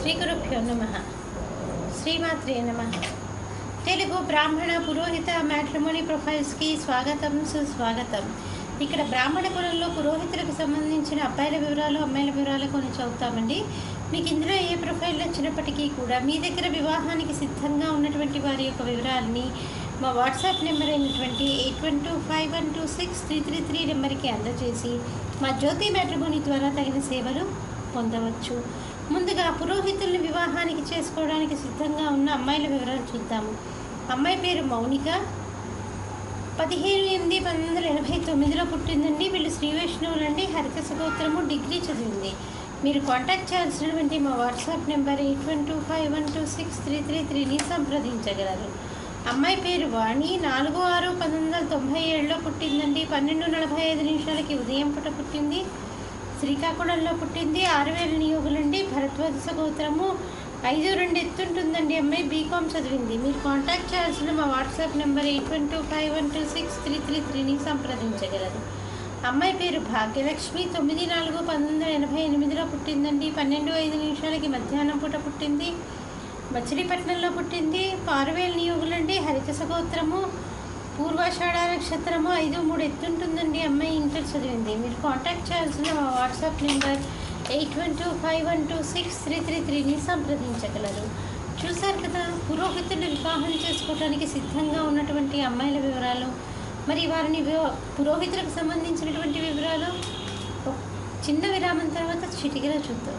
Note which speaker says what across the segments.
Speaker 1: శ్రీ గురుభ్యో నమ శ్రీమాత్రే నమ తెలుగు బ్రాహ్మణ పురోహిత మ్యాట్రిమోనీ ప్రొఫైల్స్కి స్వాగతం సుస్వాగతం ఇక్కడ బ్రాహ్మణ కులంలో పురోహితులకు సంబంధించిన అబ్బాయిల వివరాలు అమ్మాయిల వివరాలు కొన్ని చదువుతామండి మీకు ఇందులో ఏ ప్రొఫైల్ వచ్చినప్పటికీ కూడా మీ దగ్గర వివాహానికి సిద్ధంగా ఉన్నటువంటి వారి యొక్క వివరాలని మా వాట్సాప్ నెంబర్ అయినటువంటి eight one two five one two six three three three నెంబర్కి అందజేసి మా జ్యోతి మ్యాట్రిమోనీ ద్వారా తగిన సేవలు పొందవచ్చు ముందుగా పురోహితుల్ని వివాహానికి చేసుకోవడానికి సిద్ధంగా ఉన్న అమ్మాయిల వివరాలు చూద్దాము అమ్మాయి పేరు మౌనిక పదిహేను ఎనిమిది పంతొమ్మిది వందల ఎనభై తొమ్మిదిలో పుట్టిందండి వీళ్ళు శ్రీ వైష్ణవులండి హరికస గోత్రము డిగ్రీ చదివింది మీరు కాంటాక్ట్ చేయాల్సినటువంటి మా WhatsApp number eight one two five one two six three three త్రీని సంప్రదించగలరు అమ్మాయి పేరు వాణి నాలుగు ఆరు పంతొమ్మిది వందల తొంభై ఏడులో పుట్టిందండి పన్నెండు నలభై ఐదు నిమిషాలకి ఉదయం పూట పుట్టింది శ్రీకాకుళంలో పుట్టింది ఆరు వేల నియోగులండి భరద్వాజ గోత్రము ఐదు రెండు ఎత్తుంటుందండి అమ్మాయి బీకామ్ చదివింది మీరు కాంటాక్ట్ చేయాల్సిన మా WhatsApp number eight one two five one two six three three త్రీని సంప్రదించగలరు అమ్మాయి పేరు భాగ్యలక్ష్మి తొమ్మిది నాలుగు పంతొమ్మిది వందల ఎనభై ఎనిమిదిలో పుట్టిందండి పన్నెండు ఐదు నిమిషాలకి మధ్యాహ్నం పూట పుట్టింది మచిలీపట్నంలో పుట్టింది పారువేలు నియోగులండి హరికస గోత్రము పూర్వాషాఢ నక్షత్రము ఐదు మూడు ఎత్తుంటుందండి అమ్మాయి ఇంటర్ చదివింది మీరు కాంటాక్ట్ చేయాల్సిన మా WhatsApp number eight one two five one two six three three త్రీని సంప్రదించగలరు చూశారు కదా పురోహితులు వివాహం చేసుకోవడానికి సిద్ధంగా ఉన్నటువంటి అమ్మాయిల వివరాలు మరి వారిని వివ- పురోహితులకు సంబంధించినటువంటి వివరాలు ఒక చిన్న విరామం తర్వాత చిటికలో చూద్దాం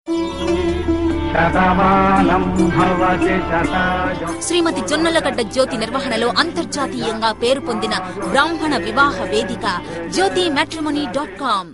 Speaker 2: శతమానం భవతి శతాయు
Speaker 3: శ్రీమతి జొన్నలగడ్డ జ్యోతి నిర్వహణలో అంతర్జాతీయంగా పేరు పొందిన బ్రాహ్మణ వివాహ వేదిక జ్యోతి మ్యాట్రిమోనీ డాట్ కామ్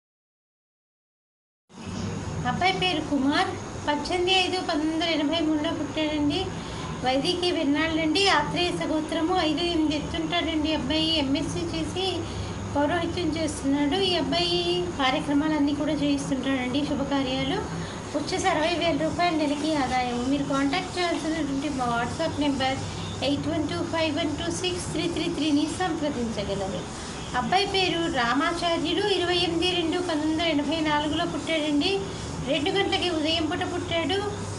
Speaker 1: అబ్బాయి పేరు కుమార్ పద్దెనిమిది ఐదు పంతొమ్మిది వందల ఎనభై మూడులో పుట్టాడండి వైదికి వెన్నాళ్ళండి ఆత్రేయ సగోత్రము ఐదు ఎనిమిది ఎత్తుంటాడండి అబ్బాయి ఎంఎస్సి చేసి పౌరోహిత్యం చేస్తున్నాడు ఈ అబ్బాయి కార్యక్రమాలన్నీ కూడా చేయిస్తుంటాడండి శుభకార్యాలు వచ్చేసి అరవై వేల రూపాయల నెలకి ఆదాయం మీరు కాంటాక్ట్ చేయాల్సినటువంటి మా WhatsApp number eight one two five one two six three three త్రీని సంప్రదించగలరు అబ్బాయి పేరు రామాచార్యుడు ఇరవై ఎనిమిది రెండు పంతొమ్మిది వందల ఎనభై నాలుగులో పుట్టాడండి రెండు గంటలకి ఉదయం పూట పుట్టాడు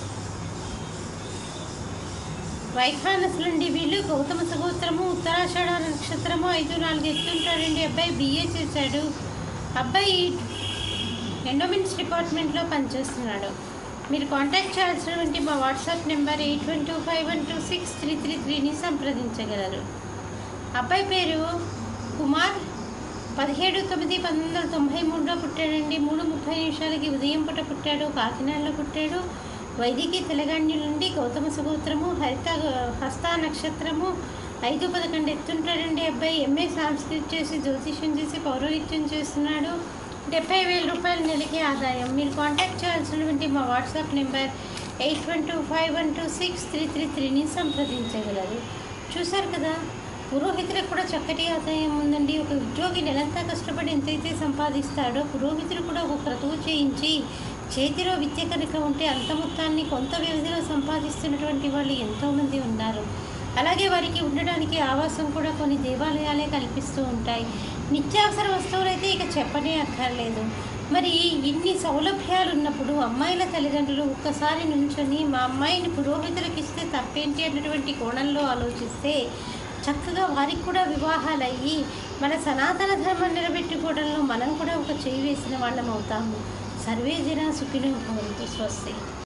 Speaker 1: వైఖానసులండి వీళ్ళు గౌతమ సగోత్రము ఉత్తరాషాఢ నక్షత్రము ఐదు నాలుగు ఎత్తుంటాడండి అబ్బాయి బిఏ చేశాడు అబ్బాయి ఎండోమెంట్స్ డిపార్ట్మెంట్లో పనిచేస్తున్నాడు మీరు కాంటాక్ట్ చేయాల్సినటువంటి మా WhatsApp number eight one two five one two six three three త్రీని సంప్రదించగలరు అబ్బాయి పేరు కుమార్ పదిహేడు తొమ్మిది పంతొమ్మిది వందల తొంభై మూడులో పుట్టాడండి మూడు ముప్పై నిమిషాలకి ఉదయం పూట పుట్టాడు కాకినాడలో పుట్టాడు వైదికి తెలంగాణ నుండి గౌతమ సగోత్రము హరిత హస్త నక్షత్రము ఐదు పదకొండు ఎత్తుంటాడండి అబ్బాయి ఎంఏ సంస్కృతి చేసి జ్యోతిష్యం చేసి పౌరోహిత్యం చేస్తున్నాడు డెబ్బై వేల రూపాయల నెలకి ఆదాయం మీరు కాంటాక్ట్ చేయాల్సినటువంటి మా WhatsApp number eight one two five one two six three three త్రీని సంప్రదించగలరు చూశారు కదా పురోహితులకు కూడా చక్కటి ఆదాయం ఉందండి ఒక ఉద్యోగి నెలంతా కష్టపడి ఎంతైతే సంపాదిస్తాడో పురోహితుడు కూడా ఒక క్రతువు చేయించి చేతిలో విద్య కనుక ఉంటే అంత మొత్తాన్ని కొంత వ్యవధిలో సంపాదిస్తున్నటువంటి వాళ్ళు ఎంతోమంది ఉన్నారు అలాగే వారికి ఉండడానికి ఆవాసం కూడా కొన్ని దేవాలయాలే కల్పిస్తూ ఉంటాయి నిత్యావసర వస్తువులు అయితే ఇక చెప్పనే అక్కర్లేదు మరి ఇన్ని సౌలభ్యాలు ఉన్నప్పుడు అమ్మాయిల తల్లిదండ్రులు ఒక్కసారి నుంచొని మా అమ్మాయిని పురోహితులకు ఇస్తే తప్పేంటి అన్నటువంటి కోణంలో ఆలోచిస్తే చక్కగా వారికి కూడా వివాహాలు అయ్యి మన సనాతన ధర్మం నిలబెట్టుకోవడంలో మనం కూడా ఒక చేయి వేసిన వాళ్ళం అవుతాము సర్వే జన సుఖినో భవంతు స్వస్తి